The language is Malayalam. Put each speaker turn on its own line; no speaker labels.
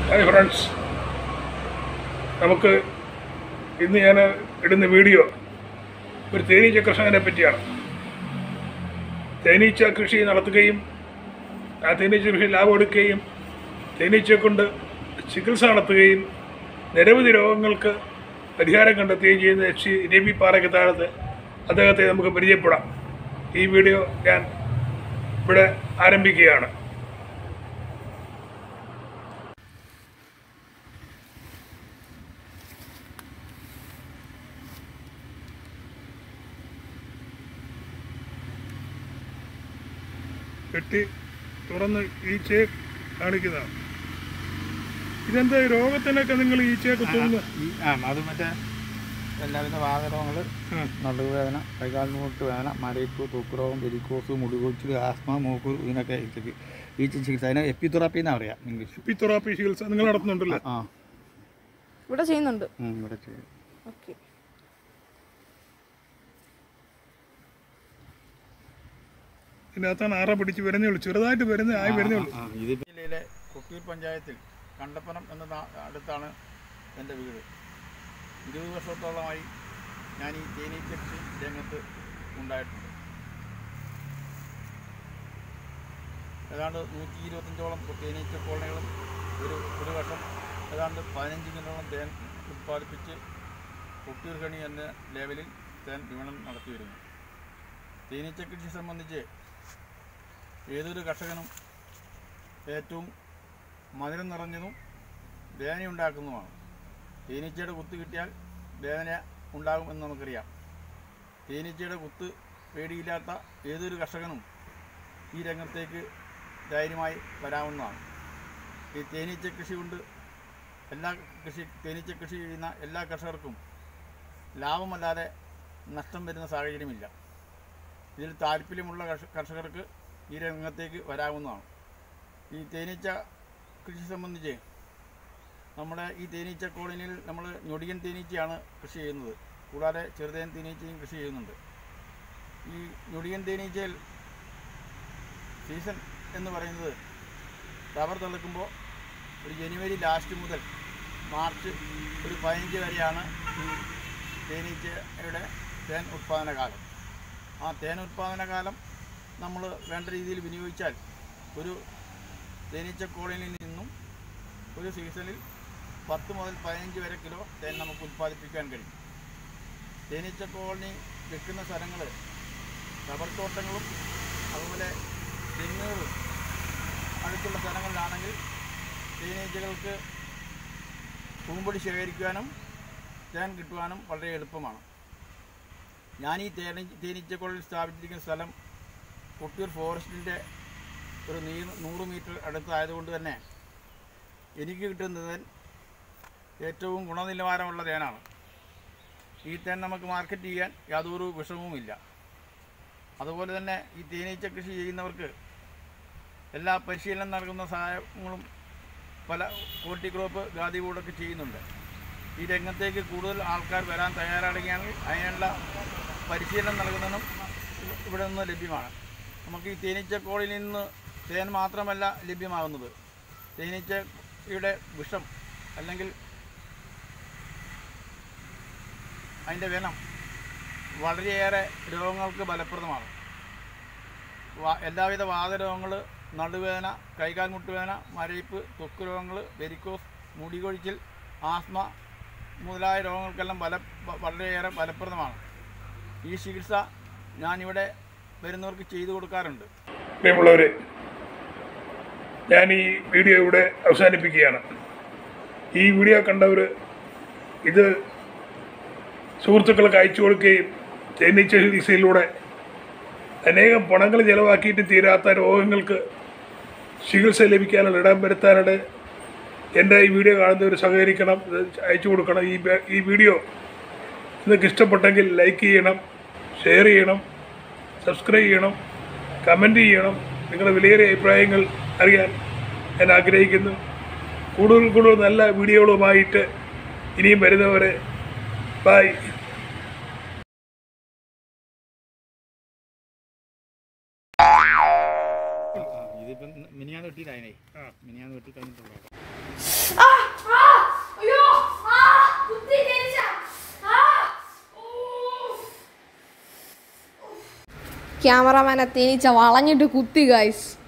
ഹായ് ഫ്രണ്ട്സ് നമുക്ക് ഇന്ന് ഞാൻ ഇടുന്ന വീഡിയോ ഒരു തേനീച്ച കർഷകനെ പറ്റിയാണ് തേനീച്ച കൃഷി നടത്തുകയും ആ തേനീച്ച കൃഷി ലാഭം എടുക്കുകയും തേനീച്ചയെ കൊണ്ട് ചികിത്സ നടത്തുകയും നിരവധി രോഗങ്ങൾക്ക് പരിഹാരം കണ്ടെത്തുകയും ചെയ്യുന്ന എച്ച് സി രവി പാറയ്ക്ക് താഴത്ത് അദ്ദേഹത്തെ നമുക്ക് പരിചയപ്പെടാം ഈ വീഡിയോ ഞാൻ ഇവിടെ ആരംഭിക്കുകയാണ് കെട്ടി തുറന്ന് ഈച്ചയെ കാണിക്കുന്നതാണ് ഇതെന്താ ഈ രോഗത്തിനൊക്കെ നിങ്ങൾ ഈച്ചയെ കുത്തുന്നു
ഈ ആ അത് മറ്റേ എല്ലാവിധ വാതരോഗങ്ങൾ നടുവേദന കൈകാൽമുട്ട് വേദന മരയിപ്പ് തൊക്കുരോഗം വെരിക്കോസ് മുടികൊച്ചിൽ ആസ്മ മൂക്കൂർ ഇതിനൊക്കെ ഈച്ചക്ക് ഈച്ച ചികിത്സ അതിനെ എപ്പിത്തുറാപ്പി എന്നാ പറയാം ഇംഗ്ലീഷ്
പിത്തൊറാപ്പി ചികിത്സ നിങ്ങൾ നടത്തുന്നുണ്ടല്ലോ
ആ
ഇവിടെ ചെയ്യുന്നുണ്ട്
ഉം, ഇവിടെ ചെയ്യും
ഓക്കെ
ഇതിനകത്താണ് ആറ പിടിച്ച് വരുന്നേ ഉള്ളൂ ചെറുതായിട്ട് വരുന്നേ ആയി വരുന്നേ ഉള്ളൂ
ആ ഇത് ജില്ലയിലെ കൊട്ടിയൂർ പഞ്ചായത്തിൽ കണ്ടപ്പനം എന്ന നാ- അടുത്താണ് എൻ്റെ വീട് ഇരുപത് വർഷത്തോളമായി ഞാൻ ഈ തേനീച്ച കൃഷി രംഗത്ത് ഉണ്ടായിട്ടുണ്ട് ഏതാണ്ട് നൂറ്റി ഇരുപത്തഞ്ചോളം തേനീച്ച കോളനികളും ഒരു ഒരു വർഷം ഏതാണ്ട് പതിനഞ്ച് കിലോളം തേൻ ഉത്പാദിപ്പിച്ച് കൊട്ടിയൂർ കണി എന്ന ലെവലിൽ തേൻ വിപണനം നടത്തി വരുന്നു തേനീച്ച കൃഷി സംബന്ധിച്ച് ഏതൊരു കർഷകനും ഏറ്റവും മധുരം നിറഞ്ഞതും വേദന ഉണ്ടാക്കുന്നതുമാണ് തേനീച്ചയുടെ കുത്ത് കിട്ടിയാൽ വേദന ഉണ്ടാകുമെന്ന് നമുക്കറിയാം തേനീച്ചയുടെ കുത്ത് പേടിയില്ലാത്ത ഏതൊരു കർഷകനും ഈ രംഗത്തേക്ക് ധൈര്യമായി വരാവുന്നതാണ് ഈ തേനീച്ച കൃഷി കൊണ്ട് എല്ലാ കൃഷി തേനീച്ച കൃഷി ചെയ്യുന്ന എല്ലാ കർഷകർക്കും ലാഭമല്ലാതെ നഷ്ടം വരുന്ന സാഹചര്യമില്ല ഇതിൽ താല്പര്യമുള്ള കർഷ- കർഷകർക്ക് ഈ രംഗത്തേക്ക് വരാവുന്നതാണ് ഈ തേനീച്ച കൃഷി സംബന്ധിച്ച് നമ്മുടെ ഈ തേനീച്ച കോളനിയിൽ നമ്മൾ ഞൊടിയൻ തേനീച്ചയാണ് കൃഷി ചെയ്യുന്നത് കൂടാതെ ചെറുതേൻ തേനീച്ചയും കൃഷി ചെയ്യുന്നുണ്ട് ഈ ഞൊടിയൻ തേനീച്ചയിൽ സീസൺ എന്ന് പറയുന്നത് റബ്ബർ തിളക്കുമ്പോൾ ഒരു ജനുവരി ലാസ്റ്റ് മുതൽ മാർച്ച് ഒരു പതിനഞ്ച് വരെയാണ് ഈ തേനീച്ചയുടെ തേൻ ഉത്പാദന കാലം ആ തേൻ ഉത്പാദന കാലം നമ്മൾ വേണ്ട രീതിയിൽ വിനിയോഗിച്ചാൽ ഒരു തേനീച്ച കോളനിയിൽ നിന്നും ഒരു സീസണിൽ പത്ത് മുതൽ പതിനഞ്ച് വരെ കിലോ തേൻ നമുക്ക് ഉൽപ്പാദിപ്പിക്കാൻ കഴിയും തേനീച്ച കോളനി വെക്കുന്ന സ്ഥലങ്ങൾ റബ്ബർ തോട്ടങ്ങളും അതുപോലെ തെങ്ങുകളും അടുത്തുള്ള സ്ഥലങ്ങളിലാണെങ്കിൽ തേനീച്ചകൾക്ക് പൂമ്പൊടി ശേഖരിക്കുവാനും തേൻ കിട്ടുവാനും വളരെ എളുപ്പമാണ് ഞാൻ ഈ തേനീ തേനീച്ചക്കുള്ളിൽ സ്ഥാപിച്ചിരിക്കുന്ന സ്ഥലം കൊട്ടിയൂർ ഫോറസ്റ്റിൻ്റെ ഒരു നീ നൂറ് മീറ്റർ അടുത്തായതുകൊണ്ട് തന്നെ എനിക്ക് കിട്ടുന്ന തേൻ ഏറ്റവും ഗുണനിലവാരമുള്ള തേനാണ് ഈ തേൻ നമുക്ക് മാർക്കറ്റ് ചെയ്യാൻ യാതൊരു വിഷമവുമില്ല അതുപോലെ തന്നെ ഈ തേനീച്ച കൃഷി ചെയ്യുന്നവർക്ക് എല്ലാ പരിശീലനം നൽകുന്ന സഹായങ്ങളും പല കോട്ടിക്രോപ്പ് ഗാദി ബോർഡൊക്കെ ചെയ്യുന്നുണ്ട് ഈ രംഗത്തേക്ക് കൂടുതൽ ആൾക്കാർ വരാൻ തയ്യാറാണെങ്കിൽ അതിനുള്ള പരിശീലനം നൽകുന്നതും ഇവ- ഇവിടെ നിന്ന് ലഭ്യമാണ് നമുക്ക് ഈ തേനീച്ചക്കോളിൽ നിന്ന് തേൻ മാത്രമല്ല ലഭ്യമാകുന്നത് തേനീച്ചയുടെ വിഷം അല്ലെങ്കിൽ അതിൻ്റെ വെനം വളരെയേറെ രോഗങ്ങൾക്ക് ഫലപ്രദമാണ് വാ- എല്ലാവിധ വാതരോഗങ്ങൾ നടുവേദന കൈകാൽ മുട്ടുവേദന മരയിപ്പ് ത്വക്ക് രോഗങ്ങൾ വെരിക്കോസ് മുടികൊഴിച്ചിൽ ആസ്മ മുതലായ രോഗങ്ങൾക്കെല്ലാം ഫല വ- വളരെയേറെ ഫലപ്രദമാണ് ഈ ചികിത്സ ഞാനിവിടെ വരുന്നവർക്ക് ചെയ്തു കൊടുക്കാറുണ്ട്
പ്രിയമുള്ളവരെ ഞാൻ ഈ വീഡിയോ ഇവിടെ അവസാനിപ്പിക്കുകയാണ് ഈ വീഡിയോ കണ്ടവർ ഇത് സുഹൃത്തുക്കൾക്ക് അയച്ചു കൊടുക്കുകയും തേനീച്ച ചികിത്സയിലൂടെ അനേകം പണങ്ങൾ ചിലവാക്കിയിട്ട് തീരാത്ത രോഗങ്ങൾക്ക് ചികിത്സ ലഭിക്കാനുള്ള ഇടം വരുത്താനായിട്ട് എൻ്റെ ഈ വീഡിയോ കാണുന്നവർ സഹകരിക്കണം ഇത് അയച്ചു കൊടുക്കണം ഈ വേ- ഈ വീഡിയോ നിങ്ങൾക്ക് ഇഷ്ടപ്പെട്ടെങ്കിൽ ലൈക്ക് ചെയ്യണം ഷെയർ ചെയ്യണം സബ്സ്ക്രൈബ് ചെയ്യണം കമൻറ്റ് ചെയ്യണം നിങ്ങളുടെ വിലയേറിയ അഭിപ്രായങ്ങൾ അറിയാൻ ഞാൻ ആഗ്രഹിക്കുന്നു കൂടുതൽ കൂടുതൽ നല്ല വീഡിയോകളുമായിട്ട് ഇനിയും വരുന്നവരെ ബൈ
ഇതിപ്പം മിനിയാന്ന് വെട്ടിയിട്ടായനെ മിനിയാന്ന് വെട്ടി കഴിഞ്ഞിട്ടുള്ളൂ
ആ ക്യാമറമാനെ തേനീച്ച വളഞ്ഞിട്ട് കുത്തി ഗൈസ്